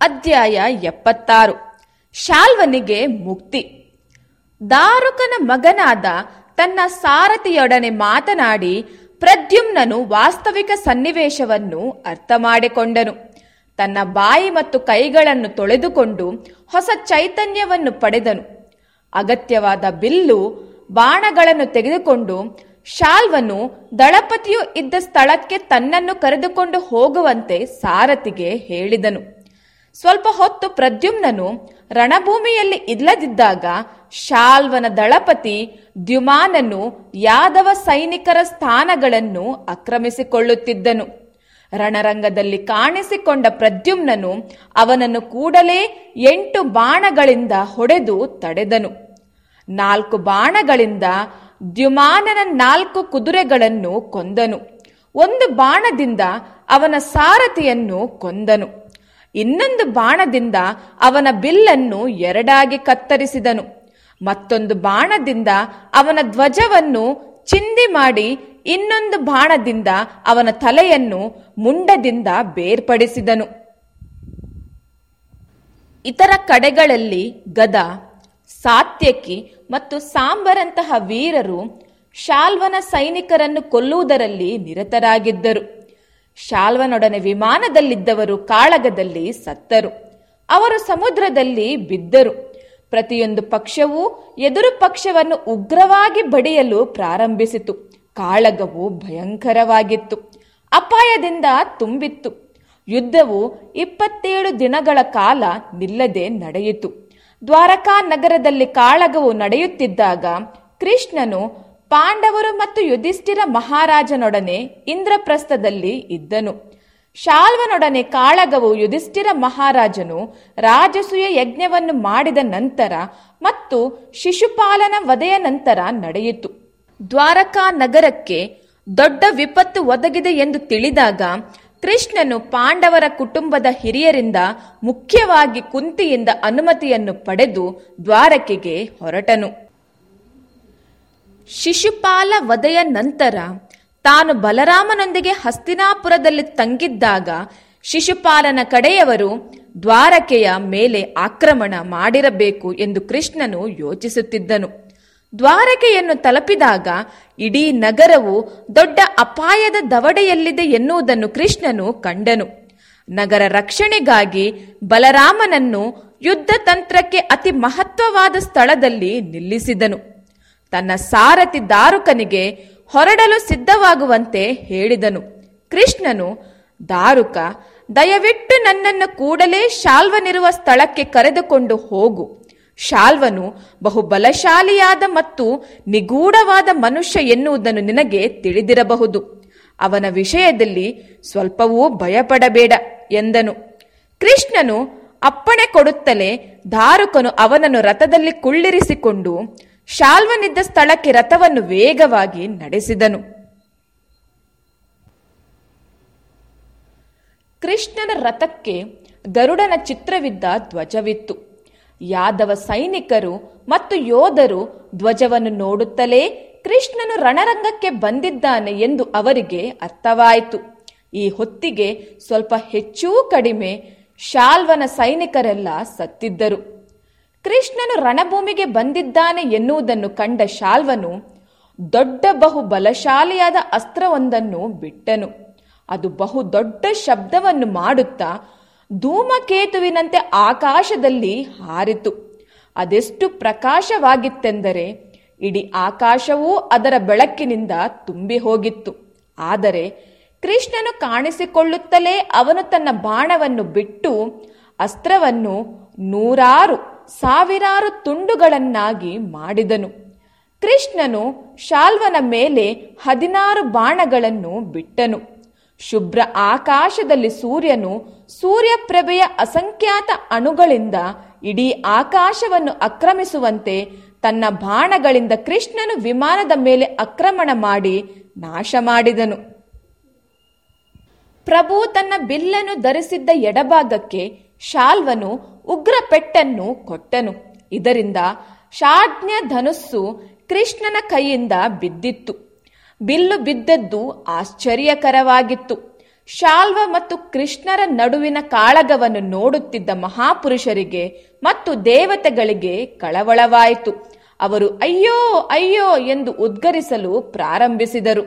ಅಧ್ಯಾಯ ಎಪ್ಪತ್ತಾರು ಶಾಲ್ವನಿಗೆ ಮುಕ್ತಿ ದಾರುಕನ ಮಗನಾದ ತನ್ನ ಸಾರಥಿಯೊಡನೆ ಮಾತನಾಡಿ ಪ್ರದ್ಯುಮ್ನನು ವಾಸ್ತವಿಕ ಸನ್ನಿವೇಶವನ್ನು ಅರ್ಥ ಮಾಡಿಕೊಂಡನು ತನ್ನ ಬಾಯಿ ಮತ್ತು ಕೈಗಳನ್ನು ತೊಳೆದುಕೊಂಡು ಹೊಸ ಚೈತನ್ಯವನ್ನು ಪಡೆದನು ಅಗತ್ಯವಾದ ಬಿಲ್ಲು ಬಾಣಗಳನ್ನು ತೆಗೆದುಕೊಂಡು ಶಾಲ್ವನು ದಳಪತಿಯು ಇದ್ದ ಸ್ಥಳಕ್ಕೆ ತನ್ನನ್ನು ಕರೆದುಕೊಂಡು ಹೋಗುವಂತೆ ಸಾರಥಿಗೆ ಹೇಳಿದನು ಸ್ವಲ್ಪ ಹೊತ್ತು ಪ್ರದ್ಯುಮ್ನನು ರಣಭೂಮಿಯಲ್ಲಿ ಇಲ್ಲದಿದ್ದಾಗ ಶಾಲ್ವನ ದಳಪತಿ ದ್ಯುಮಾನನು ಯಾದವ ಸೈನಿಕರ ಸ್ಥಾನಗಳನ್ನು ಆಕ್ರಮಿಸಿಕೊಳ್ಳುತ್ತಿದ್ದನು ರಣರಂಗದಲ್ಲಿ ಕಾಣಿಸಿಕೊಂಡ ಪ್ರದ್ಯುಮ್ನನು ಅವನನ್ನು ಕೂಡಲೇ ಎಂಟು ಬಾಣಗಳಿಂದ ಹೊಡೆದು ತಡೆದನು ನಾಲ್ಕು ಬಾಣಗಳಿಂದ ದ್ಯುಮಾನನ ನಾಲ್ಕು ಕುದುರೆಗಳನ್ನು ಕೊಂದನು ಒಂದು ಬಾಣದಿಂದ ಅವನ ಸಾರಥಿಯನ್ನು ಕೊಂದನು ಇನ್ನೊಂದು ಬಾಣದಿಂದ ಅವನ ಬಿಲ್ಲನ್ನು ಎರಡಾಗಿ ಕತ್ತರಿಸಿದನು ಮತ್ತೊಂದು ಬಾಣದಿಂದ ಅವನ ಧ್ವಜವನ್ನು ಚಿಂದಿ ಮಾಡಿ ಇನ್ನೊಂದು ಬಾಣದಿಂದ ಅವನ ತಲೆಯನ್ನು ಮುಂಡದಿಂದ ಬೇರ್ಪಡಿಸಿದನು ಇತರ ಕಡೆಗಳಲ್ಲಿ ಗದ ಸಾತ್ಯಕಿ ಮತ್ತು ಸಾಂಬರಂತಹ ವೀರರು ಶಾಲ್ವನ ಸೈನಿಕರನ್ನು ಕೊಲ್ಲುವುದರಲ್ಲಿ ನಿರತರಾಗಿದ್ದರು ಶಾಲ್ವನೊಡನೆ ವಿಮಾನದಲ್ಲಿದ್ದವರು ಕಾಳಗದಲ್ಲಿ ಸತ್ತರು ಅವರು ಸಮುದ್ರದಲ್ಲಿ ಬಿದ್ದರು ಪ್ರತಿಯೊಂದು ಪಕ್ಷವೂ ಎದುರು ಪಕ್ಷವನ್ನು ಉಗ್ರವಾಗಿ ಬಡಿಯಲು ಪ್ರಾರಂಭಿಸಿತು ಕಾಳಗವು ಭಯಂಕರವಾಗಿತ್ತು ಅಪಾಯದಿಂದ ತುಂಬಿತ್ತು ಯುದ್ಧವು ಇಪ್ಪತ್ತೇಳು ದಿನಗಳ ಕಾಲ ನಿಲ್ಲದೆ ನಡೆಯಿತು ದ್ವಾರಕಾ ನಗರದಲ್ಲಿ ಕಾಳಗವು ನಡೆಯುತ್ತಿದ್ದಾಗ ಕೃಷ್ಣನು ಪಾಂಡವರು ಮತ್ತು ಯುಧಿಷ್ಠಿರ ಮಹಾರಾಜನೊಡನೆ ಇಂದ್ರಪ್ರಸ್ಥದಲ್ಲಿ ಇದ್ದನು ಶಾಲ್ವನೊಡನೆ ಕಾಳಗವು ಯುಧಿಷ್ಠಿರ ಮಹಾರಾಜನು ರಾಜಸೂಯ ಯಜ್ಞವನ್ನು ಮಾಡಿದ ನಂತರ ಮತ್ತು ಶಿಶುಪಾಲನ ವಧೆಯ ನಂತರ ನಡೆಯಿತು ದ್ವಾರಕಾ ನಗರಕ್ಕೆ ದೊಡ್ಡ ವಿಪತ್ತು ಒದಗಿದೆ ಎಂದು ತಿಳಿದಾಗ ಕೃಷ್ಣನು ಪಾಂಡವರ ಕುಟುಂಬದ ಹಿರಿಯರಿಂದ ಮುಖ್ಯವಾಗಿ ಕುಂತಿಯಿಂದ ಅನುಮತಿಯನ್ನು ಪಡೆದು ದ್ವಾರಕೆಗೆ ಹೊರಟನು ಶಿಶುಪಾಲ ವಧೆಯ ನಂತರ ತಾನು ಬಲರಾಮನೊಂದಿಗೆ ಹಸ್ತಿನಾಪುರದಲ್ಲಿ ತಂಗಿದ್ದಾಗ ಶಿಶುಪಾಲನ ಕಡೆಯವರು ದ್ವಾರಕೆಯ ಮೇಲೆ ಆಕ್ರಮಣ ಮಾಡಿರಬೇಕು ಎಂದು ಕೃಷ್ಣನು ಯೋಚಿಸುತ್ತಿದ್ದನು ದ್ವಾರಕೆಯನ್ನು ತಲುಪಿದಾಗ ಇಡೀ ನಗರವು ದೊಡ್ಡ ಅಪಾಯದ ದವಡೆಯಲ್ಲಿದೆ ಎನ್ನುವುದನ್ನು ಕೃಷ್ಣನು ಕಂಡನು ನಗರ ರಕ್ಷಣೆಗಾಗಿ ಬಲರಾಮನನ್ನು ಯುದ್ಧ ತಂತ್ರಕ್ಕೆ ಅತಿ ಮಹತ್ವವಾದ ಸ್ಥಳದಲ್ಲಿ ನಿಲ್ಲಿಸಿದನು ತನ್ನ ಸಾರಥಿ ದಾರುಕನಿಗೆ ಹೊರಡಲು ಸಿದ್ಧವಾಗುವಂತೆ ಹೇಳಿದನು ಕೃಷ್ಣನು ದಾರುಕ ದಯವಿಟ್ಟು ನನ್ನನ್ನು ಕೂಡಲೇ ಶಾಲ್ವನಿರುವ ಸ್ಥಳಕ್ಕೆ ಕರೆದುಕೊಂಡು ಹೋಗು ಶಾಲ್ವನು ಬಹು ಬಲಶಾಲಿಯಾದ ಮತ್ತು ನಿಗೂಢವಾದ ಮನುಷ್ಯ ಎನ್ನುವುದನ್ನು ನಿನಗೆ ತಿಳಿದಿರಬಹುದು ಅವನ ವಿಷಯದಲ್ಲಿ ಸ್ವಲ್ಪವೂ ಭಯಪಡಬೇಡ ಎಂದನು ಕೃಷ್ಣನು ಅಪ್ಪಣೆ ಕೊಡುತ್ತಲೇ ದಾರುಕನು ಅವನನ್ನು ರಥದಲ್ಲಿ ಕುಳ್ಳಿರಿಸಿಕೊಂಡು ಶಾಲ್ವನಿದ್ದ ಸ್ಥಳಕ್ಕೆ ರಥವನ್ನು ವೇಗವಾಗಿ ನಡೆಸಿದನು ಕೃಷ್ಣನ ರಥಕ್ಕೆ ಗರುಡನ ಚಿತ್ರವಿದ್ದ ಧ್ವಜವಿತ್ತು ಯಾದವ ಸೈನಿಕರು ಮತ್ತು ಯೋಧರು ಧ್ವಜವನ್ನು ನೋಡುತ್ತಲೇ ಕೃಷ್ಣನು ರಣರಂಗಕ್ಕೆ ಬಂದಿದ್ದಾನೆ ಎಂದು ಅವರಿಗೆ ಅರ್ಥವಾಯಿತು ಈ ಹೊತ್ತಿಗೆ ಸ್ವಲ್ಪ ಹೆಚ್ಚೂ ಕಡಿಮೆ ಶಾಲ್ವನ ಸೈನಿಕರೆಲ್ಲ ಸತ್ತಿದ್ದರು ಕೃಷ್ಣನು ರಣಭೂಮಿಗೆ ಬಂದಿದ್ದಾನೆ ಎನ್ನುವುದನ್ನು ಕಂಡ ಶಾಲ್ವನು ದೊಡ್ಡ ಬಹು ಬಲಶಾಲಿಯಾದ ಅಸ್ತ್ರವೊಂದನ್ನು ಬಿಟ್ಟನು ಅದು ಬಹು ದೊಡ್ಡ ಶಬ್ದವನ್ನು ಮಾಡುತ್ತಾ ಧೂಮಕೇತುವಿನಂತೆ ಆಕಾಶದಲ್ಲಿ ಹಾರಿತು ಅದೆಷ್ಟು ಪ್ರಕಾಶವಾಗಿತ್ತೆಂದರೆ ಇಡೀ ಆಕಾಶವೂ ಅದರ ಬೆಳಕಿನಿಂದ ತುಂಬಿ ಹೋಗಿತ್ತು ಆದರೆ ಕೃಷ್ಣನು ಕಾಣಿಸಿಕೊಳ್ಳುತ್ತಲೇ ಅವನು ತನ್ನ ಬಾಣವನ್ನು ಬಿಟ್ಟು ಅಸ್ತ್ರವನ್ನು ನೂರಾರು ಸಾವಿರಾರು ತುಂಡುಗಳನ್ನಾಗಿ ಮಾಡಿದನು ಕೃಷ್ಣನು ಶಾಲ್ವನ ಮೇಲೆ ಹದಿನಾರು ಬಾಣಗಳನ್ನು ಬಿಟ್ಟನು ಶುಭ್ರ ಆಕಾಶದಲ್ಲಿ ಸೂರ್ಯನು ಸೂರ್ಯಪ್ರಭೆಯ ಅಸಂಖ್ಯಾತ ಅಣುಗಳಿಂದ ಇಡೀ ಆಕಾಶವನ್ನು ಆಕ್ರಮಿಸುವಂತೆ ತನ್ನ ಬಾಣಗಳಿಂದ ಕೃಷ್ಣನು ವಿಮಾನದ ಮೇಲೆ ಆಕ್ರಮಣ ಮಾಡಿ ನಾಶ ಮಾಡಿದನು ಪ್ರಭು ತನ್ನ ಬಿಲ್ಲನ್ನು ಧರಿಸಿದ್ದ ಎಡಭಾಗಕ್ಕೆ ಶಾಲ್ವನು ಉಗ್ರ ಪೆಟ್ಟನ್ನು ಕೊಟ್ಟನು ಇದರಿಂದ ಶಾಜ್ಞ ಧನುಸ್ಸು ಕೃಷ್ಣನ ಕೈಯಿಂದ ಬಿದ್ದಿತ್ತು ಬಿಲ್ಲು ಬಿದ್ದದ್ದು ಆಶ್ಚರ್ಯಕರವಾಗಿತ್ತು ಶಾಲ್ವ ಮತ್ತು ಕೃಷ್ಣರ ನಡುವಿನ ಕಾಳಗವನ್ನು ನೋಡುತ್ತಿದ್ದ ಮಹಾಪುರುಷರಿಗೆ ಮತ್ತು ದೇವತೆಗಳಿಗೆ ಕಳವಳವಾಯಿತು ಅವರು ಅಯ್ಯೋ ಅಯ್ಯೋ ಎಂದು ಉದ್ಗರಿಸಲು ಪ್ರಾರಂಭಿಸಿದರು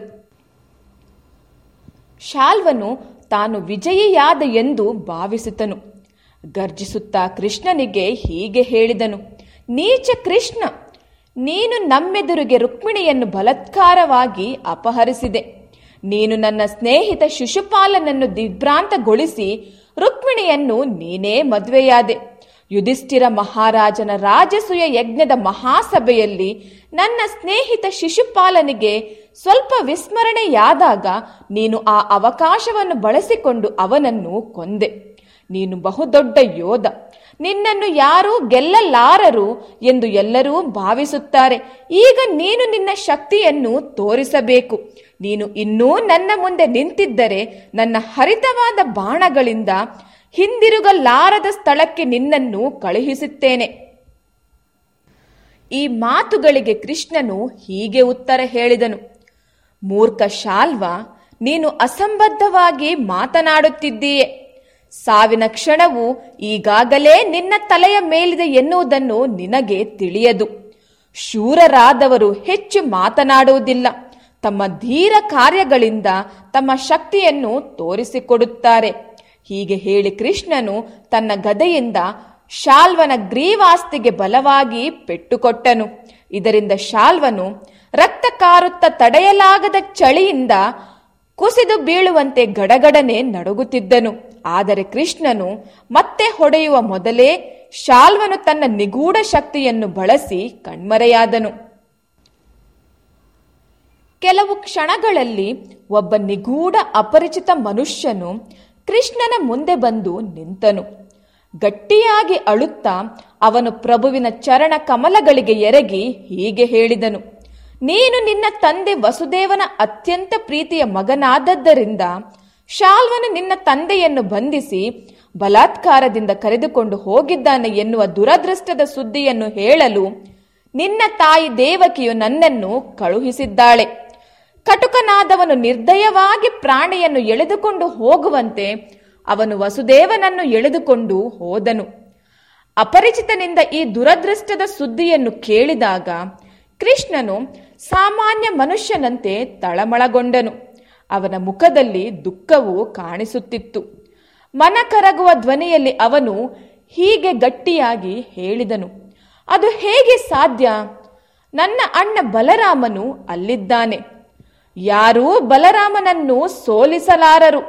ಶಾಲ್ವನು ತಾನು ವಿಜಯಿಯಾದ ಎಂದು ಭಾವಿಸಿತನು ಗರ್ಜಿಸುತ್ತಾ ಕೃಷ್ಣನಿಗೆ ಹೀಗೆ ಹೇಳಿದನು ನೀಚ ಕೃಷ್ಣ ನೀನು ನಮ್ಮೆದುರಿಗೆ ರುಕ್ಮಿಣಿಯನ್ನು ಬಲಾತ್ಕಾರವಾಗಿ ಅಪಹರಿಸಿದೆ ನೀನು ನನ್ನ ಸ್ನೇಹಿತ ಶಿಶುಪಾಲನನ್ನು ದಿಗ್ಭ್ರಾಂತಗೊಳಿಸಿ ರುಕ್ಮಿಣಿಯನ್ನು ನೀನೇ ಮದುವೆಯಾದೆ ಯುಧಿಷ್ಠಿರ ಮಹಾರಾಜನ ರಾಜಸೂಯ ಯಜ್ಞದ ಮಹಾಸಭೆಯಲ್ಲಿ ನನ್ನ ಸ್ನೇಹಿತ ಶಿಶುಪಾಲನಿಗೆ ಸ್ವಲ್ಪ ವಿಸ್ಮರಣೆಯಾದಾಗ ನೀನು ಆ ಅವಕಾಶವನ್ನು ಬಳಸಿಕೊಂಡು ಅವನನ್ನು ಕೊಂದೆ ನೀನು ಬಹುದೊಡ್ಡ ಯೋಧ ನಿನ್ನನ್ನು ಯಾರೂ ಗೆಲ್ಲಲಾರರು ಎಂದು ಎಲ್ಲರೂ ಭಾವಿಸುತ್ತಾರೆ ಈಗ ನೀನು ನಿನ್ನ ಶಕ್ತಿಯನ್ನು ತೋರಿಸಬೇಕು ನೀನು ಇನ್ನೂ ನನ್ನ ಮುಂದೆ ನಿಂತಿದ್ದರೆ ನನ್ನ ಹರಿತವಾದ ಬಾಣಗಳಿಂದ ಹಿಂದಿರುಗಲಾರದ ಸ್ಥಳಕ್ಕೆ ನಿನ್ನನ್ನು ಕಳುಹಿಸುತ್ತೇನೆ ಈ ಮಾತುಗಳಿಗೆ ಕೃಷ್ಣನು ಹೀಗೆ ಉತ್ತರ ಹೇಳಿದನು ಮೂರ್ಖ ಶಾಲ್ವ ನೀನು ಅಸಂಬದ್ಧವಾಗಿ ಮಾತನಾಡುತ್ತಿದ್ದೀಯೆ ಸಾವಿನ ಕ್ಷಣವು ಈಗಾಗಲೇ ನಿನ್ನ ತಲೆಯ ಮೇಲಿದೆ ಎನ್ನುವುದನ್ನು ನಿನಗೆ ತಿಳಿಯದು ಶೂರರಾದವರು ಹೆಚ್ಚು ಮಾತನಾಡುವುದಿಲ್ಲ ತಮ್ಮ ಧೀರ ಕಾರ್ಯಗಳಿಂದ ತಮ್ಮ ಶಕ್ತಿಯನ್ನು ತೋರಿಸಿಕೊಡುತ್ತಾರೆ ಹೀಗೆ ಹೇಳಿ ಕೃಷ್ಣನು ತನ್ನ ಗದೆಯಿಂದ ಶಾಲ್ವನ ಗ್ರೀವಾಸ್ತಿಗೆ ಬಲವಾಗಿ ಪೆಟ್ಟುಕೊಟ್ಟನು ಇದರಿಂದ ಶಾಲ್ವನು ರಕ್ತ ಕಾರುತ್ತ ತಡೆಯಲಾಗದ ಚಳಿಯಿಂದ ಕುಸಿದು ಬೀಳುವಂತೆ ಗಡಗಡನೆ ನಡುಗುತ್ತಿದ್ದನು ಆದರೆ ಕೃಷ್ಣನು ಮತ್ತೆ ಹೊಡೆಯುವ ಮೊದಲೇ ಶಾಲ್ವನು ತನ್ನ ನಿಗೂಢ ಶಕ್ತಿಯನ್ನು ಬಳಸಿ ಕಣ್ಮರೆಯಾದನು ಕೆಲವು ಕ್ಷಣಗಳಲ್ಲಿ ಒಬ್ಬ ನಿಗೂಢ ಅಪರಿಚಿತ ಮನುಷ್ಯನು ಕೃಷ್ಣನ ಮುಂದೆ ಬಂದು ನಿಂತನು ಗಟ್ಟಿಯಾಗಿ ಅಳುತ್ತಾ ಅವನು ಪ್ರಭುವಿನ ಚರಣ ಕಮಲಗಳಿಗೆ ಎರಗಿ ಹೀಗೆ ಹೇಳಿದನು ನೀನು ನಿನ್ನ ತಂದೆ ವಸುದೇವನ ಅತ್ಯಂತ ಪ್ರೀತಿಯ ಮಗನಾದದ್ದರಿಂದ ಶಾಲ್ವನು ನಿನ್ನ ತಂದೆಯನ್ನು ಬಂಧಿಸಿ ಬಲಾತ್ಕಾರದಿಂದ ಕರೆದುಕೊಂಡು ಹೋಗಿದ್ದಾನೆ ಎನ್ನುವ ದುರದೃಷ್ಟದ ಸುದ್ದಿಯನ್ನು ಹೇಳಲು ನಿನ್ನ ತಾಯಿ ದೇವಕಿಯು ನನ್ನನ್ನು ಕಳುಹಿಸಿದ್ದಾಳೆ ಕಟುಕನಾದವನು ನಿರ್ದಯವಾಗಿ ಪ್ರಾಣಿಯನ್ನು ಎಳೆದುಕೊಂಡು ಹೋಗುವಂತೆ ಅವನು ವಸುದೇವನನ್ನು ಎಳೆದುಕೊಂಡು ಹೋದನು ಅಪರಿಚಿತನಿಂದ ಈ ದುರದೃಷ್ಟದ ಸುದ್ದಿಯನ್ನು ಕೇಳಿದಾಗ ಕೃಷ್ಣನು ಸಾಮಾನ್ಯ ಮನುಷ್ಯನಂತೆ ತಳಮಳಗೊಂಡನು ಅವನ ಮುಖದಲ್ಲಿ ದುಃಖವು ಕಾಣಿಸುತ್ತಿತ್ತು ಮನ ಕರಗುವ ಧ್ವನಿಯಲ್ಲಿ ಅವನು ಹೀಗೆ ಗಟ್ಟಿಯಾಗಿ ಹೇಳಿದನು ಅದು ಹೇಗೆ ಸಾಧ್ಯ ನನ್ನ ಅಣ್ಣ ಬಲರಾಮನು ಅಲ್ಲಿದ್ದಾನೆ ಯಾರೂ ಬಲರಾಮನನ್ನು ಸೋಲಿಸಲಾರರು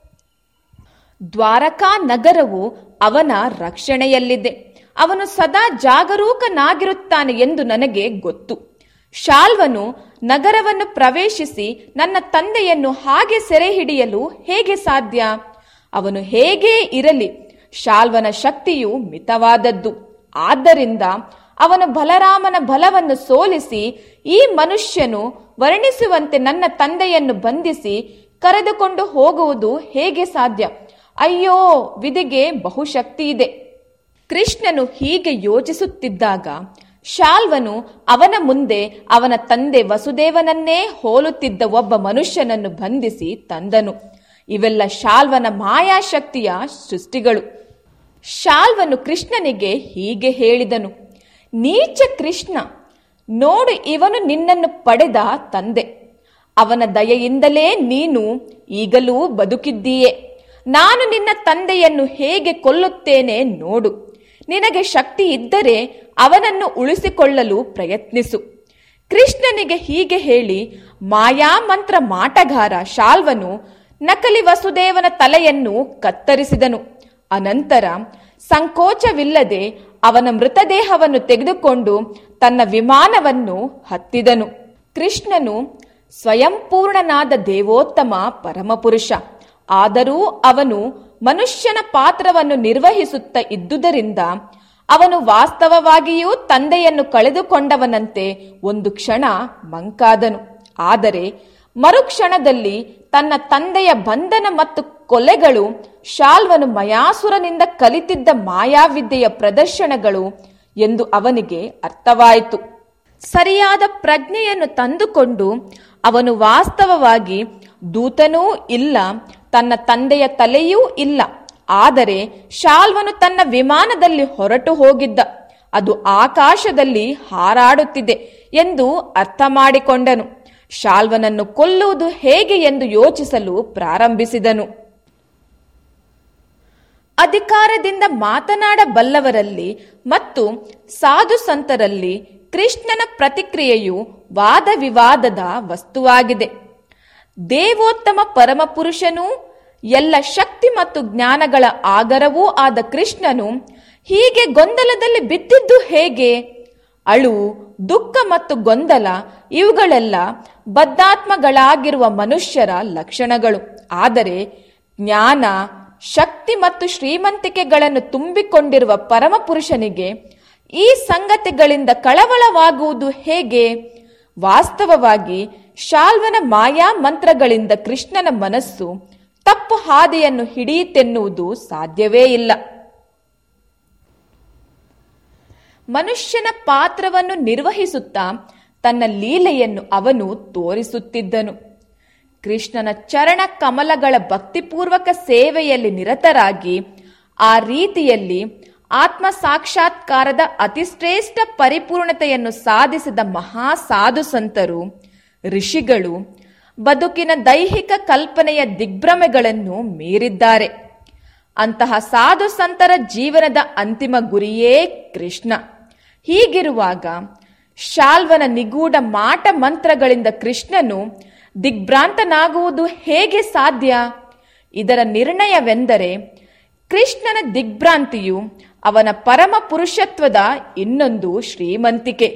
ದ್ವಾರಕಾ ನಗರವು ಅವನ ರಕ್ಷಣೆಯಲ್ಲಿದೆ ಅವನು ಸದಾ ಜಾಗರೂಕನಾಗಿರುತ್ತಾನೆ ಎಂದು ನನಗೆ ಗೊತ್ತು ಶಾಲ್ವನು ನಗರವನ್ನು ಪ್ರವೇಶಿಸಿ ನನ್ನ ತಂದೆಯನ್ನು ಹಾಗೆ ಸೆರೆ ಹಿಡಿಯಲು ಹೇಗೆ ಸಾಧ್ಯ ಅವನು ಹೇಗೇ ಇರಲಿ ಶಾಲ್ವನ ಶಕ್ತಿಯು ಮಿತವಾದದ್ದು ಆದ್ದರಿಂದ ಅವನು ಬಲರಾಮನ ಬಲವನ್ನು ಸೋಲಿಸಿ ಈ ಮನುಷ್ಯನು ವರ್ಣಿಸುವಂತೆ ನನ್ನ ತಂದೆಯನ್ನು ಬಂಧಿಸಿ ಕರೆದುಕೊಂಡು ಹೋಗುವುದು ಹೇಗೆ ಸಾಧ್ಯ ಅಯ್ಯೋ ವಿಧಿಗೆ ಬಹುಶಕ್ತಿ ಇದೆ ಕೃಷ್ಣನು ಹೀಗೆ ಯೋಚಿಸುತ್ತಿದ್ದಾಗ ಶಾಲ್ವನು ಅವನ ಮುಂದೆ ಅವನ ತಂದೆ ವಸುದೇವನನ್ನೇ ಹೋಲುತ್ತಿದ್ದ ಒಬ್ಬ ಮನುಷ್ಯನನ್ನು ಬಂಧಿಸಿ ತಂದನು ಇವೆಲ್ಲ ಶಾಲ್ವನ ಮಾಯಾಶಕ್ತಿಯ ಸೃಷ್ಟಿಗಳು ಶಾಲ್ವನು ಕೃಷ್ಣನಿಗೆ ಹೀಗೆ ಹೇಳಿದನು ನೀಚ ಕೃಷ್ಣ ನೋಡು ಇವನು ನಿನ್ನನ್ನು ಪಡೆದ ತಂದೆ ಅವನ ದಯೆಯಿಂದಲೇ ನೀನು ಈಗಲೂ ಬದುಕಿದ್ದೀಯೆ ನಾನು ನಿನ್ನ ತಂದೆಯನ್ನು ಹೇಗೆ ಕೊಲ್ಲುತ್ತೇನೆ ನೋಡು ನಿನಗೆ ಶಕ್ತಿ ಇದ್ದರೆ ಅವನನ್ನು ಉಳಿಸಿಕೊಳ್ಳಲು ಪ್ರಯತ್ನಿಸು ಕೃಷ್ಣನಿಗೆ ಹೀಗೆ ಹೇಳಿ ಮಾಯಾಮಂತ್ರ ಮಾಟಗಾರ ಶಾಲ್ವನು ನಕಲಿ ವಸುದೇವನ ತಲೆಯನ್ನು ಕತ್ತರಿಸಿದನು ಅನಂತರ ಸಂಕೋಚವಿಲ್ಲದೆ ಅವನ ಮೃತದೇಹವನ್ನು ತೆಗೆದುಕೊಂಡು ತನ್ನ ವಿಮಾನವನ್ನು ಹತ್ತಿದನು ಕೃಷ್ಣನು ಸ್ವಯಂಪೂರ್ಣನಾದ ದೇವೋತ್ತಮ ಪರಮಪುರುಷ ಆದರೂ ಅವನು ಮನುಷ್ಯನ ಪಾತ್ರವನ್ನು ನಿರ್ವಹಿಸುತ್ತಾ ಇದ್ದುದರಿಂದ ಅವನು ವಾಸ್ತವವಾಗಿಯೂ ತಂದೆಯನ್ನು ಕಳೆದುಕೊಂಡವನಂತೆ ಒಂದು ಕ್ಷಣ ಮಂಕಾದನು ಆದರೆ ಮರುಕ್ಷಣದಲ್ಲಿ ತನ್ನ ತಂದೆಯ ಬಂಧನ ಮತ್ತು ಕೊಲೆಗಳು ಶಾಲ್ವನು ಮಯಾಸುರನಿಂದ ಕಲಿತಿದ್ದ ಮಾಯಾವಿದ್ಯೆಯ ಪ್ರದರ್ಶನಗಳು ಎಂದು ಅವನಿಗೆ ಅರ್ಥವಾಯಿತು ಸರಿಯಾದ ಪ್ರಜ್ಞೆಯನ್ನು ತಂದುಕೊಂಡು ಅವನು ವಾಸ್ತವವಾಗಿ ದೂತನೂ ಇಲ್ಲ ತನ್ನ ತಂದೆಯ ತಲೆಯೂ ಇಲ್ಲ ಆದರೆ ಶಾಲ್ವನು ತನ್ನ ವಿಮಾನದಲ್ಲಿ ಹೊರಟು ಹೋಗಿದ್ದ ಅದು ಆಕಾಶದಲ್ಲಿ ಹಾರಾಡುತ್ತಿದೆ ಎಂದು ಅರ್ಥ ಮಾಡಿಕೊಂಡನು ಶಾಲ್ವನನ್ನು ಕೊಲ್ಲುವುದು ಹೇಗೆ ಎಂದು ಯೋಚಿಸಲು ಪ್ರಾರಂಭಿಸಿದನು ಅಧಿಕಾರದಿಂದ ಮಾತನಾಡಬಲ್ಲವರಲ್ಲಿ ಮತ್ತು ಸಾಧು ಸಂತರಲ್ಲಿ ಕೃಷ್ಣನ ಪ್ರತಿಕ್ರಿಯೆಯು ವಾದ ವಿವಾದದ ವಸ್ತುವಾಗಿದೆ ದೇವೋತ್ತಮ ಪರಮಪುರುಷನೂ ಎಲ್ಲ ಶಕ್ತಿ ಮತ್ತು ಜ್ಞಾನಗಳ ಆಗರವೂ ಆದ ಕೃಷ್ಣನು ಹೀಗೆ ಗೊಂದಲದಲ್ಲಿ ಬಿದ್ದಿದ್ದು ಹೇಗೆ ಅಳುವು ದುಃಖ ಮತ್ತು ಗೊಂದಲ ಇವುಗಳೆಲ್ಲ ಬದ್ಧಾತ್ಮಗಳಾಗಿರುವ ಮನುಷ್ಯರ ಲಕ್ಷಣಗಳು ಆದರೆ ಜ್ಞಾನ ಶಕ್ತಿ ಮತ್ತು ಶ್ರೀಮಂತಿಕೆಗಳನ್ನು ತುಂಬಿಕೊಂಡಿರುವ ಪರಮಪುರುಷನಿಗೆ ಈ ಸಂಗತಿಗಳಿಂದ ಕಳವಳವಾಗುವುದು ಹೇಗೆ ವಾಸ್ತವವಾಗಿ ಶಾಲ್ವನ ಮಾಯಾ ಮಂತ್ರಗಳಿಂದ ಕೃಷ್ಣನ ಮನಸ್ಸು ತಪ್ಪು ಹಾದಿಯನ್ನು ಹಿಡಿಯಿತೆನ್ನುವುದು ಸಾಧ್ಯವೇ ಇಲ್ಲ ಮನುಷ್ಯನ ಪಾತ್ರವನ್ನು ನಿರ್ವಹಿಸುತ್ತಾ ತನ್ನ ಲೀಲೆಯನ್ನು ಅವನು ತೋರಿಸುತ್ತಿದ್ದನು ಕೃಷ್ಣನ ಚರಣ ಕಮಲಗಳ ಭಕ್ತಿಪೂರ್ವಕ ಸೇವೆಯಲ್ಲಿ ನಿರತರಾಗಿ ಆ ರೀತಿಯಲ್ಲಿ ಆತ್ಮ ಸಾಕ್ಷಾತ್ಕಾರದ ಅತಿಶ್ರೇಷ್ಠ ಪರಿಪೂರ್ಣತೆಯನ್ನು ಸಾಧಿಸಿದ ಮಹಾ ಸಾಧು ಸಂತರು ಋಷಿಗಳು ಬದುಕಿನ ದೈಹಿಕ ಕಲ್ಪನೆಯ ದಿಗ್ಭ್ರಮೆಗಳನ್ನು ಮೀರಿದ್ದಾರೆ ಅಂತಹ ಸಾಧು ಸಂತರ ಜೀವನದ ಅಂತಿಮ ಗುರಿಯೇ ಕೃಷ್ಣ ಹೀಗಿರುವಾಗ ಶಾಲ್ವನ ನಿಗೂಢ ಮಾಟ ಮಂತ್ರಗಳಿಂದ ಕೃಷ್ಣನು ದಿಗ್ಭ್ರಾಂತನಾಗುವುದು ಹೇಗೆ ಸಾಧ್ಯ ಇದರ ನಿರ್ಣಯವೆಂದರೆ ಕೃಷ್ಣನ ದಿಗ್ಭ್ರಾಂತಿಯು ಅವನ ಪರಮ ಪುರುಷತ್ವದ ಇನ್ನೊಂದು ಶ್ರೀಮಂತಿಕೆ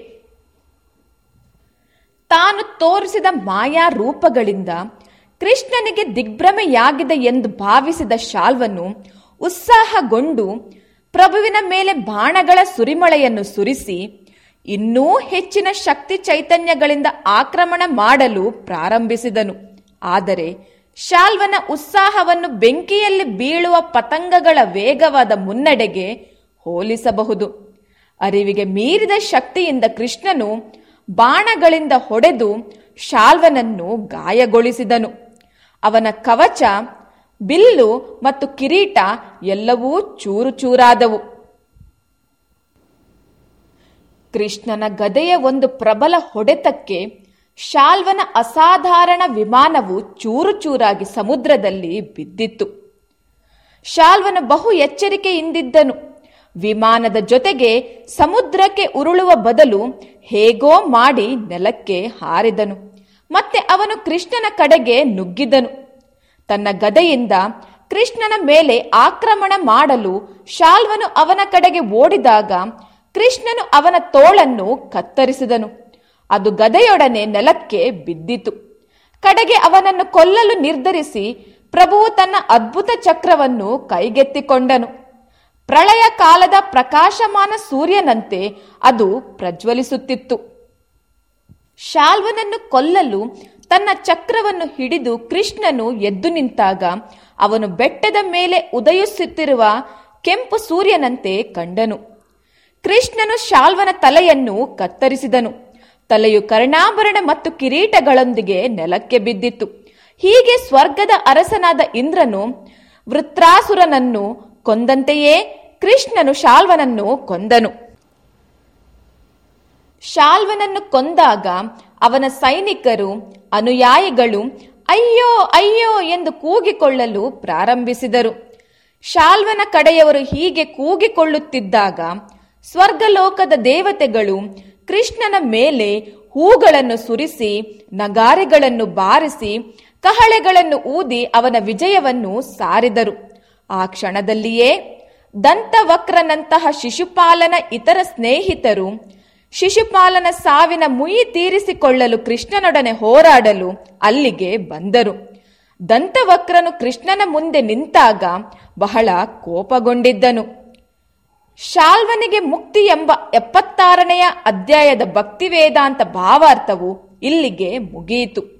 ತಾನು ತೋರಿಸಿದ ಮಾಯಾ ರೂಪಗಳಿಂದ ಕೃಷ್ಣನಿಗೆ ದಿಗ್ಭ್ರಮೆಯಾಗಿದೆ ಎಂದು ಭಾವಿಸಿದ ಶಾಲ್ವನು ಉತ್ಸಾಹಗೊಂಡು ಪ್ರಭುವಿನ ಮೇಲೆ ಬಾಣಗಳ ಸುರಿಮಳೆಯನ್ನು ಸುರಿಸಿ ಇನ್ನೂ ಹೆಚ್ಚಿನ ಶಕ್ತಿ ಚೈತನ್ಯಗಳಿಂದ ಆಕ್ರಮಣ ಮಾಡಲು ಪ್ರಾರಂಭಿಸಿದನು ಆದರೆ ಶಾಲ್ವನ ಉತ್ಸಾಹವನ್ನು ಬೆಂಕಿಯಲ್ಲಿ ಬೀಳುವ ಪತಂಗಗಳ ವೇಗವಾದ ಮುನ್ನಡೆಗೆ ಹೋಲಿಸಬಹುದು ಅರಿವಿಗೆ ಮೀರಿದ ಶಕ್ತಿಯಿಂದ ಕೃಷ್ಣನು ಬಾಣಗಳಿಂದ ಹೊಡೆದು ಶಾಲ್ವನನ್ನು ಗಾಯಗೊಳಿಸಿದನು ಅವನ ಕವಚ ಬಿಲ್ಲು ಮತ್ತು ಕಿರೀಟ ಎಲ್ಲವೂ ಚೂರು ಚೂರಾದವು ಕೃಷ್ಣನ ಗದೆಯ ಒಂದು ಪ್ರಬಲ ಹೊಡೆತಕ್ಕೆ ಶಾಲ್ವನ ಅಸಾಧಾರಣ ವಿಮಾನವು ಚೂರು ಚೂರಾಗಿ ಸಮುದ್ರದಲ್ಲಿ ಬಿದ್ದಿತ್ತು ಶಾಲ್ವನು ಬಹು ಎಚ್ಚರಿಕೆಯಿಂದಿದ್ದನು ವಿಮಾನದ ಜೊತೆಗೆ ಸಮುದ್ರಕ್ಕೆ ಉರುಳುವ ಬದಲು ಹೇಗೋ ಮಾಡಿ ನೆಲಕ್ಕೆ ಹಾರಿದನು ಮತ್ತೆ ಅವನು ಕೃಷ್ಣನ ಕಡೆಗೆ ನುಗ್ಗಿದನು ತನ್ನ ಗದೆಯಿಂದ ಕೃಷ್ಣನ ಮೇಲೆ ಆಕ್ರಮಣ ಮಾಡಲು ಶಾಲ್ವನು ಅವನ ಕಡೆಗೆ ಓಡಿದಾಗ ಕೃಷ್ಣನು ಅವನ ತೋಳನ್ನು ಕತ್ತರಿಸಿದನು ಅದು ಗದೆಯೊಡನೆ ನೆಲಕ್ಕೆ ಬಿದ್ದಿತು ಕಡೆಗೆ ಅವನನ್ನು ಕೊಲ್ಲಲು ನಿರ್ಧರಿಸಿ ಪ್ರಭುವು ತನ್ನ ಅದ್ಭುತ ಚಕ್ರವನ್ನು ಕೈಗೆತ್ತಿಕೊಂಡನು ಪ್ರಳಯ ಕಾಲದ ಪ್ರಕಾಶಮಾನ ಸೂರ್ಯನಂತೆ ಅದು ಪ್ರಜ್ವಲಿಸುತ್ತಿತ್ತು ಶಾಲ್ವನನ್ನು ಕೊಲ್ಲಲು ತನ್ನ ಚಕ್ರವನ್ನು ಹಿಡಿದು ಕೃಷ್ಣನು ಎದ್ದು ನಿಂತಾಗ ಅವನು ಬೆಟ್ಟದ ಮೇಲೆ ಉದಯಿಸುತ್ತಿರುವ ಕೆಂಪು ಸೂರ್ಯನಂತೆ ಕಂಡನು ಕೃಷ್ಣನು ಶಾಲ್ವನ ತಲೆಯನ್ನು ಕತ್ತರಿಸಿದನು ತಲೆಯು ಕರ್ಣಾಭರಣ ಮತ್ತು ಕಿರೀಟಗಳೊಂದಿಗೆ ನೆಲಕ್ಕೆ ಬಿದ್ದಿತ್ತು ಹೀಗೆ ಸ್ವರ್ಗದ ಅರಸನಾದ ಇಂದ್ರನು ವೃತ್ರಾಸುರನನ್ನು ಕೊಂದಂತೆಯೇ ಕೃಷ್ಣನು ಶಾಲ್ವನನ್ನು ಕೊಂದನು ಶಾಲ್ವನನ್ನು ಕೊಂದಾಗ ಅವನ ಸೈನಿಕರು ಅನುಯಾಯಿಗಳು ಅಯ್ಯೋ ಅಯ್ಯೋ ಎಂದು ಕೂಗಿಕೊಳ್ಳಲು ಪ್ರಾರಂಭಿಸಿದರು ಶಾಲ್ವನ ಕಡೆಯವರು ಹೀಗೆ ಕೂಗಿಕೊಳ್ಳುತ್ತಿದ್ದಾಗ ಸ್ವರ್ಗಲೋಕದ ದೇವತೆಗಳು ಕೃಷ್ಣನ ಮೇಲೆ ಹೂಗಳನ್ನು ಸುರಿಸಿ ನಗಾರೆಗಳನ್ನು ಬಾರಿಸಿ ಕಹಳೆಗಳನ್ನು ಊದಿ ಅವನ ವಿಜಯವನ್ನು ಸಾರಿದರು ಆ ಕ್ಷಣದಲ್ಲಿಯೇ ದಂತವಕ್ರನಂತಹ ಶಿಶುಪಾಲನ ಇತರ ಸ್ನೇಹಿತರು ಶಿಶುಪಾಲನ ಸಾವಿನ ಮುಯಿ ತೀರಿಸಿಕೊಳ್ಳಲು ಕೃಷ್ಣನೊಡನೆ ಹೋರಾಡಲು ಅಲ್ಲಿಗೆ ಬಂದರು ದಂತವಕ್ರನು ಕೃಷ್ಣನ ಮುಂದೆ ನಿಂತಾಗ ಬಹಳ ಕೋಪಗೊಂಡಿದ್ದನು ಶಾಲ್ವನಿಗೆ ಮುಕ್ತಿ ಎಂಬ ಎಪ್ಪತ್ತಾರನೆಯ ಅಧ್ಯಾಯದ ಭಕ್ತಿ ವೇದಾಂತ ಭಾವಾರ್ಥವು ಇಲ್ಲಿಗೆ ಮುಗಿಯಿತು